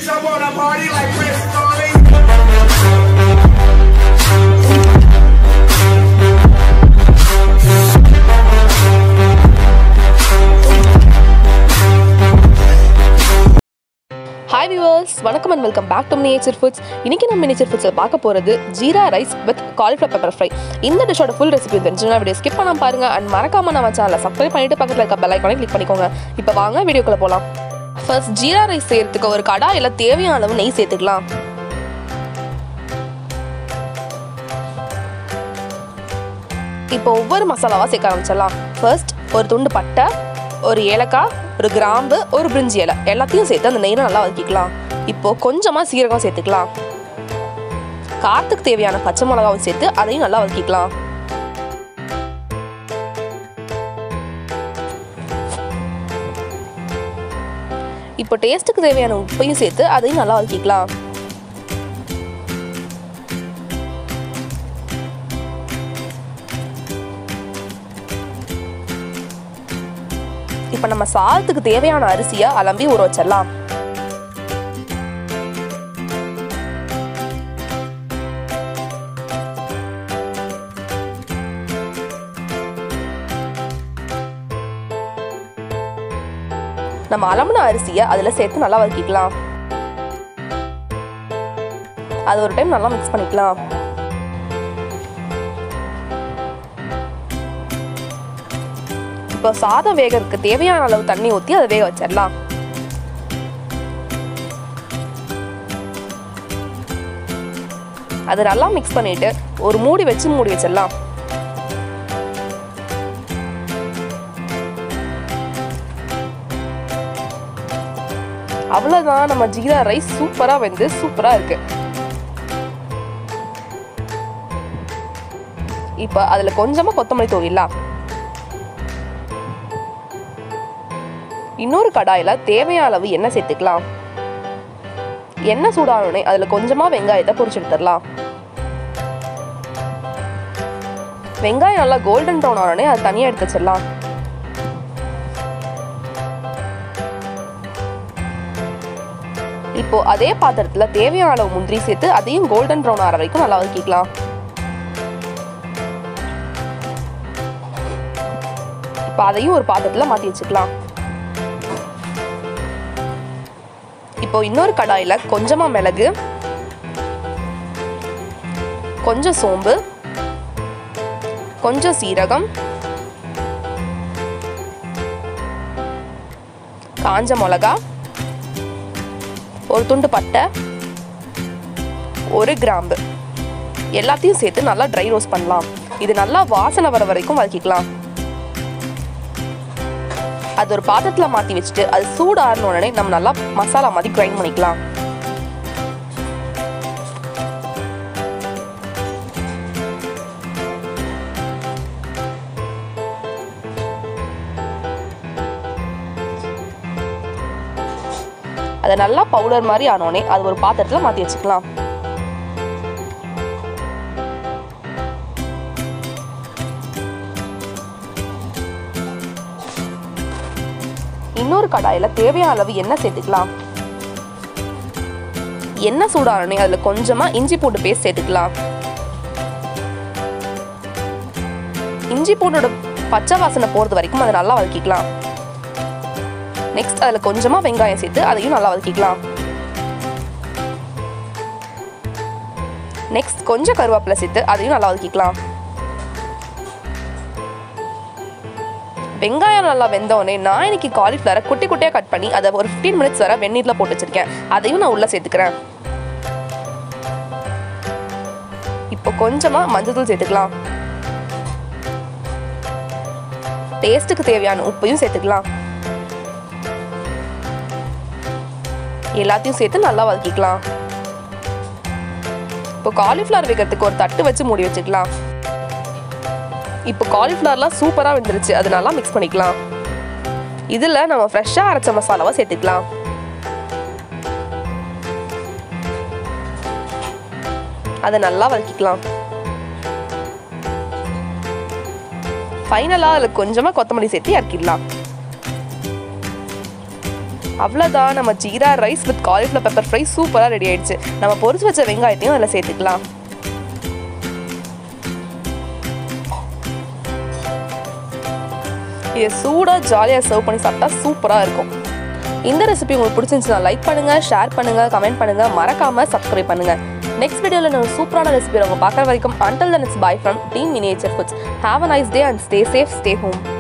I wanna party like Chris Farley. Hi viewers வணக்கம் and welcome back to nature foods இன்னைக்கு நம்ம nature ஃபுட்ஸில் பார்க்க போகிறது jeera rice with cauliflower pepper fry இந்த டிஷ்ஷோட ஃபுல் ரெசிபி தெரிஞ்சுன்னா வீடியோ ஸ்கிப் பண்ணாம பாருங்க அண்ட் மறக்காம நம்ம சேனலை சப்ஸ்கிரைப் பண்ணிட்டு பக்கத்தில் இருக்க பெல் ஐக்கானை கிளிக் பண்ணிக்கோங்க இப்போ வாங்க வீடியோக்குள்ள போகலாம் ஃபர்ஸ்ட் ஜீரா ரைஸ் செய்யறதுக்கு ஒரு கடாயில் தேவையான அளவு நெய் சேர்த்துக்கலாம் இப்போ ஒவ்வொரு மசாலாவாக சேர்க்க ஆரம்பிச்சிடலாம் ஃபர்ஸ்ட் ஒரு துண்டு பட்டை ஒரு ஏலக்காய் ஒரு கிராம்பு ஒரு பிரிஞ்சி இலை எல்லாத்தையும் சேர்த்து அந்த நெய்யில் நல்லா வதக்கிக்கலாம் இப்போ கொஞ்சமாக சீரகம் சேர்த்துக்கலாம் காரத்துக்கு தேவையான பச்சை மிளகாவும் சேர்த்து அதையும் நல்லா வதக்கிக்கலாம் இப்போ டேஸ்ட்டுக்கு தேவையான உப்பையும் சேர்த்து அதையும் நல்லா வதக்கிக்கலாம் இப்போ நம்ம சாதத்துக்கு தேவையான அரிசியை அலம்பி ஊற வச்சிடலாம் நம்ம அலம்பின அரிசியை அதில் சேர்த்து நல்லா வதக்கிக்கலாம் அது ஒரு டைம் நல்லா மிக்ஸ் பண்ணிக்கலாம் இப்போ சாதம் வேகறதுக்கு தேவையான அளவு தண்ணி ஊற்றி அதை வேக வச்சிடலாம் அதை நல்லா மிக்ஸ் பண்ணிட்டு ஒரு மூடி வச்சு மூடி வச்சிடலாம் அவ்வளோதான் நம்ம ஜீரா ரைஸ் சூப்பராக வந்து சூப்பராக இருக்கு இப்போ அதில் கொஞ்சமாக கொத்தமல்லி தூவிடலாம் இன்னொரு கடாயில் தேவையான அளவு எண்ணெய் சேர்த்துக்கலாம் எண்ணெய் சூடானோடனே அதில் கொஞ்சமாக வெங்காயத்தை பொரிச்சு எடுத்துடலாம் வெங்காயம் நல்லா கோல்டன் ப்ரௌன் ஆனோடனே அது தனியாக எடுத்து வச்சிடலாம் இப்போ அதே பாத்திரத்தில் தேவையான அளவு முந்திரி சேர்த்து அதையும் கோல்டன் ப்ரௌன் ஆகிற வரைக்கும் நல்லா வதக்கிக்கலாம் இப்போ அதையும் ஒரு பாத்திரத்தில் மாற்றி வச்சுக்கலாம் இப்போ இன்னொரு கடாயில் கொஞ்சமாக மிளகு கொஞ்சம் சோம்பு கொஞ்சம் சீரகம் காஞ்ச மிளகா ஒரு துண்டு பட்டை ஒரு கிராம்பு எல்லாத்தையும் சேர்த்து நல்லா ட்ரை ரோஸ்ட் பண்ணலாம் இது நல்லா வாசனை வர வரைக்கும் வதக்கிக்கலாம் அது ஒரு பாத்திரத்தில் மாற்றி வச்சுட்டு அது சூடு ஆறின உடனே நம்ம நல்லா மசாலா மாதிரி கிரைண்ட் பண்ணிக்கலாம் அதை நல்லா பவுடர் மாதிரி ஆனோடனே அது ஒரு பாத்திரத்தில் மாற்றி வச்சுக்கலாம் இன்னொரு கடாயில் தேவையான அளவு எண்ணெய் சேர்த்துக்கலாம் எண்ணெய் சூடானே அதில் கொஞ்சமாக இஞ்சி பூண்டு பேஸ்ட் சேர்த்துக்கலாம் இஞ்சி பூண்டோட பச்சை வாசனை போகிறது வரைக்கும் அதை நல்லா வதக்கிக்கலாம் நெக்ஸ்ட் அதில் கொஞ்சமாக வெங்காயம் சேர்த்து அதையும் நல்லா வதக்கிக்கலாம் நெக்ஸ்ட் கொஞ்சம் கருவேப்பிலை சேர்த்து அதையும் நல்லா வதக்கிக்கலாம் வெங்காயம் நல்லா வெந்தோடனே நான் இன்னைக்கு காலிஃப்ளவரை குட்டி குட்டியாக கட் பண்ணி அதை ஒரு ஃபிஃப்டீன் மினிட்ஸ் வரை வெந்நீரில் போட்டு வச்சிருக்கேன் அதையும் நான் உள்ளே சேர்த்துக்கிறேன் இப்போ கொஞ்சமாக மஞ்சள் சேர்த்துக்கலாம் டேஸ்ட்டுக்கு தேவையான உப்பையும் சேர்த்துக்கலாம் எல்லாத்தையும் சேர்த்து நல்லா வதக்கிக்கலாம் இப்போ காலிஃப்ளவர் வைக்கிறதுக்கு ஒரு தட்டு வச்சு மூடி வச்சுக்கலாம் இப்போ காலிஃப்ளவர்லாம் சூப்பராக வெந்துருச்சு அது நல்லா மிக்ஸ் பண்ணிக்கலாம் இதில் நம்ம ஃப்ரெஷ்ஷாக அரைச்ச மசாலாவை சேர்த்துக்கலாம் அதை நல்லா வதக்கிக்கலாம் ஃபைனலாக அதில் கொஞ்சமாக கொத்தமல்லி சேர்த்து இறக்கிடலாம் அவ்வளோதான் நம்ம jeera rice with cauliflower pepper fry சூப்பராக ரெடி ஆயிடுச்சு நம்ம பொரிச்சு வச்ச வெங்காயத்தையும் அதில் சேர்த்துக்கலாம் இதை சூடாக ஜாலியாக சர்வ் பண்ணி சாப்பிட்டா சூப்பராக இருக்கும் இந்த ரெசிபி உங்களுக்கு பிடிச்சிருந்துச்சுன்னா லைக் பண்ணுங்கள் ஷேர் பண்ணுங்கள் கமெண்ட் பண்ணுங்கள் மறக்காமல் சப்ஸ்கிரைப் பண்ணுங்கள் நெக்ஸ்ட் வீடியோவில் நான் சூப்பரான ரெசிபி உங்க பார்க்குற வரைக்கும் until then it's bye from team miniature foods have a nice day and stay safe stay home